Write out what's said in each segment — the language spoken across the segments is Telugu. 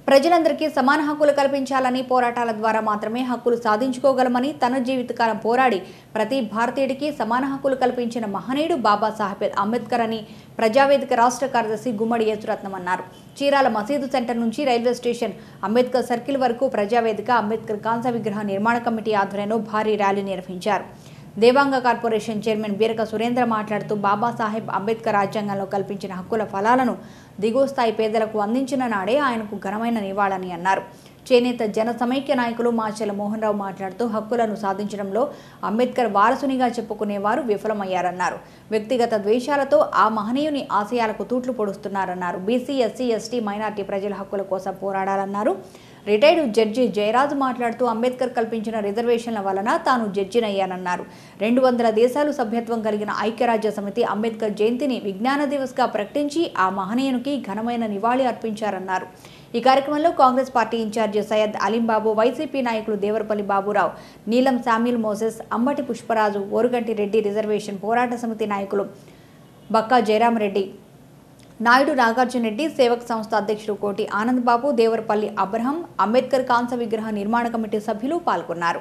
ప్రజలందరికీ సమాన హక్కులు కల్పించాలని పోరాటాల ద్వారా మాత్రమే హక్కులు సాధించుకోగలమని తన జీవితకాలం పోరాడి ప్రతి భారతీయుడికి సమాన హక్కులు కల్పించిన మహనీయుడు బాబాసాహెబ్ అంబేద్కర్ అని ప్రజావేదిక రాష్ట్ర కార్యదర్శి గుమ్మడి యేసురత్నం అన్నారు చీరాల మసీదు సెంటర్ నుంచి రైల్వే స్టేషన్ అంబేద్కర్ సర్కిల్ వరకు ప్రజావేదిక అంబేద్కర్ కాంస విగ్రహ నిర్మాణ కమిటీ ఆధ్వర్యంలో భారీ ర్యాలీ నిర్వహించారు దేవాంగ కార్పొరేషన్ చైర్మన్ బీరక సురేంద్ర మాట్లాడుతూ బాబాసాహెబ్ అంబేద్కర్ రాజ్యాంగంలో కల్పించిన హక్కుల ఫలాలను దిగువ స్థాయి పేదలకు అందించిన నాడే ఆయనకు ఘనమైన నివాళని అన్నారు చేనేత జన సమైక్య నాయకులు మాచెల మోహన్ రావు మాట్లాడుతూ హక్కులను సాధించడంలో అంబేద్కర్ వారసునిగా చెప్పుకునేవారు విఫలమయ్యారన్నారు వ్యక్తిగత ద్వేషాలతో ఆ మహనీయుని ఆశయాలకు తూట్లు పొడుస్తున్నారన్నారు బీసీ ఎస్సీ ఎస్టీ మైనార్టీ ప్రజల హక్కుల కోసం పోరాడాలన్నారు రిటైర్డ్ జడ్జి జయరాజు మాట్లాడుతూ అంబేద్కర్ కల్పించిన రిజర్వేషన్ల వలన తాను జడ్జినయ్యానన్నారు రెండు వందల దేశాలు సభ్యత్వం కలిగిన ఐక్యరాజ్య సమితి అంబేద్కర్ జయంతిని విజ్ఞాన దివస్గా ప్రకటించి ఆ మహనీయునికి ఘనమైన నివాళి అర్పించారన్నారు ఈ కార్యక్రమంలో కాంగ్రెస్ పార్టీ ఇన్ఛార్జి సయ్యద్ అలీంబాబు వైసీపీ నాయకులు దేవరపల్లి బాబురావు నీలం శామ్యుల్ మోసెస్ అంబటి పుష్పరాజు ఓరుగంటి రెడ్డి రిజర్వేషన్ పోరాట సమితి నాయకులు బక్కా జయరామరెడ్డి నాయుడు నాగార్జున రెడ్డి సేవక్ సంస్థ అధ్యక్షుడు కోటి ఆనంద్ బాబు దేవరపల్లి అబ్రహం అంబేద్కర్ కాంస విగ్రహ నిర్మాణ కమిటీ సభ్యులు పాల్గొన్నారు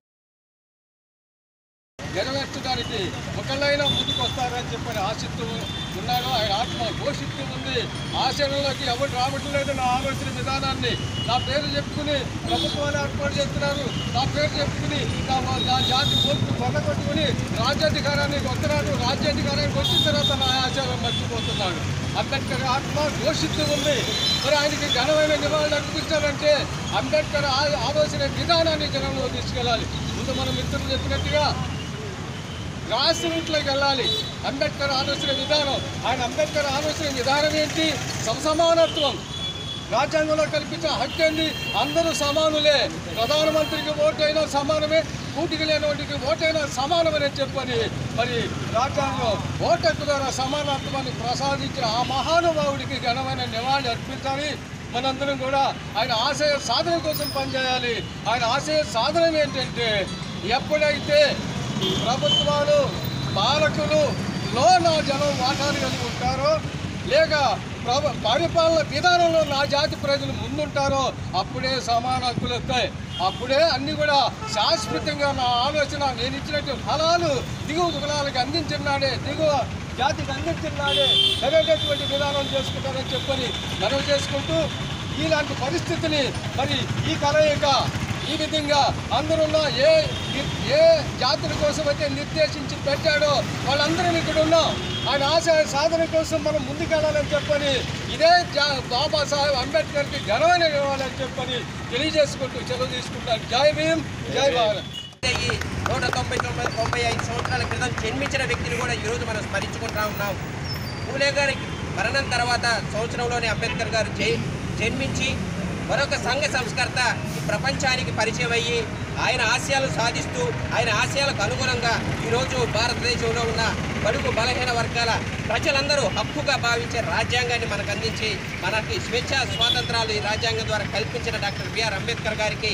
నెరవేర్చడానికి ఒకళ్ళైనా ముందుకు వస్తారని చెప్పని ఆశిస్తూ ఉన్నాడు ఆయన ఆత్మ ఘోషిస్తూ ఉంది ఆచరణలోకి ఎవరు రావటం లేదు నా ఆలోచన విధానాన్ని నా పేరు చెప్పుకుని ప్రభుత్వాలు ఏర్పాటు చేస్తున్నారు నా పేరు చెప్పుకుని నా నా జాతి పోర్పు కొనగొట్టుకుని రాజ్యాధికారానికి వస్తున్నాడు రాజ్యాధికారానికి వచ్చిన తర్వాత నా ఆచారం మర్చిపోతున్నాడు అంబేద్కర్ ఆత్మ ఘోషిస్తూ ఉంది మరి ఆయనకి ఘనమైన నివాళులు అర్పించాలంటే అంబేద్కర్ ఆ- ఆలోచన విధానాన్ని జనంలో తీసుకెళ్ళాలి ముందు మన మిత్రులు చెప్పినట్టుగా గ్రాస్ రూట్లోకి వెళ్ళాలి అంబేద్కర్ ఆలోచన విధానం ఆయన అంబేద్కర్ ఆలోచన విధానం ఏంటి సమసమానత్వం రాజ్యాంగంలో కల్పించిన హక్కు ఏంటి అందరూ సమానులే ప్రధానమంత్రికి ఓటు అయినా సమానమే కూటికి లేనివాటికి ఓటైనా సమానమని చెప్పని మరి రాజ్యాంగం ఓటు హక్కు ద్వారా సమానత్వాన్ని ప్రసాదించిన ఆ మహానుభావుడికి ఘనమైన నివాళి అర్పించాలి మనందరం కూడా ఆయన ఆశయ సాధన కోసం పనిచేయాలి ఆయన ఆశయ సాధన ఏంటంటే ఎప్పుడైతే ప్రభుత్వాలు పాలకులు లో నా జనం వాటాలు కలిగి ఉంటారో లేక ప్రభు పరిపాలన విధానంలో నా జాతి ప్రజలు ముందుంటారో అప్పుడే సమాన హక్కులు వస్తాయి అప్పుడే అన్ని కూడా శాశ్వతంగా నా ఆలోచన నేను ఇచ్చినట్టు ఫలాలు దిగువ కులాలకు అందించినాడే దిగువ జాతికి అందించినాడే సరైనటువంటి విధానం చేసుకుంటారని చెప్పని మనవి చేసుకుంటూ ఇలాంటి పరిస్థితిని మరి ఈ కలయిక ఈ విధంగా అందరున్న ఏ ఏ జాతుల కోసం అయితే నిర్దేశించి పెట్టాడో వాళ్ళందరం ఇక్కడ ఉన్నాం ఆయన ఆశయ సాధన కోసం మనం ముందుకెళ్ళాలని చెప్పని ఇదే జా- బాబాసాహెబ్ అంబేద్కర్కి ఘనమైన ఇవ్వాలని చెప్పని తెలియజేసుకుంటూ సెలవు తీసుకుంటాను జై భీమ్ జై భారత్ ఈ నూట తొంభై తొంభై తొంభై ఐదు సంవత్సరాల క్రితం జన్మించిన వ్యక్తిని కూడా ఈరోజు మనం స్మరించుకుంటా ఉన్నాం పూలే గారి మరణం తర్వాత సంవత్సరంలోనే అంబేద్కర్ గారు జై- జన్మించి మరొక సంఘ సంస్కర్త ఈ ప్రపంచానికి పరిచయం అయ్యి ఆయన ఆశయాలు సాధిస్తూ ఆయన ఆశయాలకు అనుగుణంగా ఈరోజు భారతదేశంలో ఉన్న బడుగు బలహీన వర్గాల ప్రజలందరూ హక్కుగా భావించే రాజ్యాంగాన్ని మనకు అందించి మనకి స్వేచ్ఛ స్వాతంత్రాలు ఈ రాజ్యాంగం ద్వారా కల్పించిన డాక్టర్ బిఆర్ అంబేద్కర్ గారికి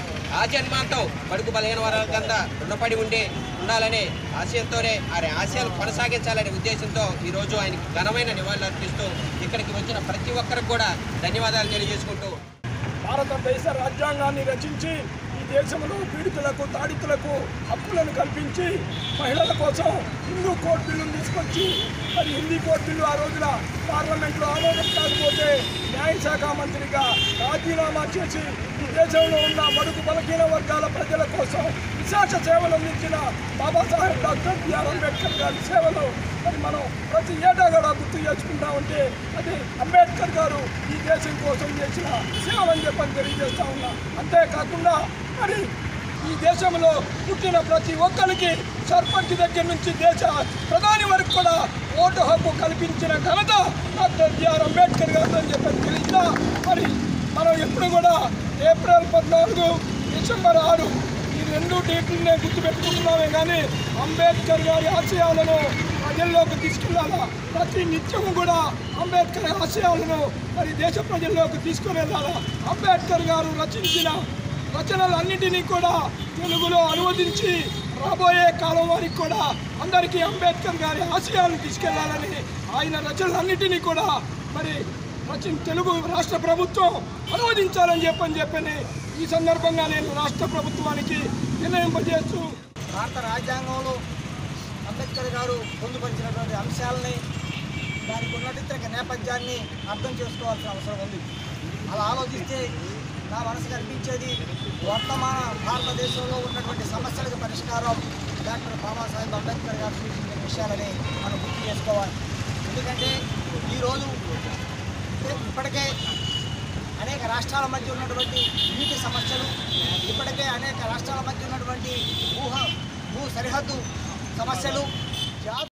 ఆ జన్మాంతం బడుగు బలహీన వర్గాల కింద రుణపడి ఉండి ఉండాలనే ఆశయంతోనే ఆయన ఆశయాలు కొనసాగించాలనే ఉద్దేశంతో ఈరోజు ఆయనకి ఘనమైన నివాళులు అర్పిస్తూ ఇక్కడికి వచ్చిన ప్రతి ఒక్కరికి కూడా ధన్యవాదాలు తెలియజేసుకుంటూ భారతదేశ రాజ్యాంగాన్ని రచించి ఈ దేశంలో పీడితులకు తాడితులకు హక్కులను కల్పించి మహిళల కోసం హిందూ కోర్టు బిల్లును తీసుకొచ్చి మరి హిందీ కోర్టు బిల్లు ఆ రోజున పార్లమెంట్లో ఆమోదం కాకపోతే న్యాయశాఖ మంత్రిగా రాజీనామా చేసి ఈ దేశంలో ఉన్న మడుగు బలహీన వర్గాల ప్రజల కోసం విశేష సేవలు అందించిన బాబాసాహెబ్ డాక్టర్ బిఆర్ అంబేద్కర్ గారి సేవలు మరి మనం ప్రతి ఏటా కూడా గుర్తు చేసుకుంటా ఉంటే అది అంబేద్కర్ గారు ఈ దేశం కోసం చేసిన సేవలని చెప్పని తెలియజేస్తా ఉన్నా అంతేకాకుండా మరి ఈ దేశంలో పుట్టిన ప్రతి ఒక్కరికి సర్పంచ్ దగ్గర నుంచి దేశ ప్రధాని వరకు కూడా ఓటు హక్కు కల్పించిన ఘనత డాక్టర్ బిఆర్ అంబేద్కర్ గారు అని చెప్పని తెలియదా మరి మనం ఎప్పుడు కూడా ఏప్రిల్ పద్నాలుగు డిసెంబర్ ఆరు ఈ రెండు డేట్లనే గుర్తుపెట్టుకుంటున్నామే కానీ అంబేద్కర్ గారి ఆశయాలను ప్రజల్లోకి తీసుకెళ్ళాలా ప్రతి నిత్యము కూడా అంబేద్కర్ ఆశయాలను మరి దేశ ప్రజల్లోకి తీసుకుని వెళ్ళాలా అంబేద్కర్ గారు రచించిన రచనలన్నింటినీ కూడా తెలుగులో అనువదించి రాబోయే కాలం వారికి కూడా అందరికీ అంబేద్కర్ గారి ఆశయాలను తీసుకెళ్లాలని ఆయన రచనలన్నింటినీ కూడా మరి పశ్చిమ తెలుగు రాష్ట్ర ప్రభుత్వం అనువదించాలని చెప్పని చెప్పని ఈ సందర్భంగా నేను రాష్ట్ర ప్రభుత్వానికి నిర్ణయింపజేస్తూ భారత రాజ్యాంగంలో అంబేద్కర్ గారు పొందుపరిచినటువంటి అంశాలని దానికి ఉన్నటువంటి నేపథ్యాన్ని అర్థం చేసుకోవాల్సిన అవసరం ఉంది అలా ఆలోచిస్తే నా మనసు కనిపించేది వర్తమాన భారతదేశంలో ఉన్నటువంటి సమస్యలకు పరిష్కారం డాక్టర్ బాబాసాహెబ్ అంబేద్కర్ గారు సూచించిన విషయాలని మనం గుర్తు చేసుకోవాలి ఎందుకంటే ఈరోజు ఇప్పటికే అనేక రాష్ట్రాల మధ్య ఉన్నటువంటి నీటి సమస్యలు ఇప్పటికే అనేక రాష్ట్రాల మధ్య ఉన్నటువంటి భూహ భూ సరిహద్దు సమస్యలు జా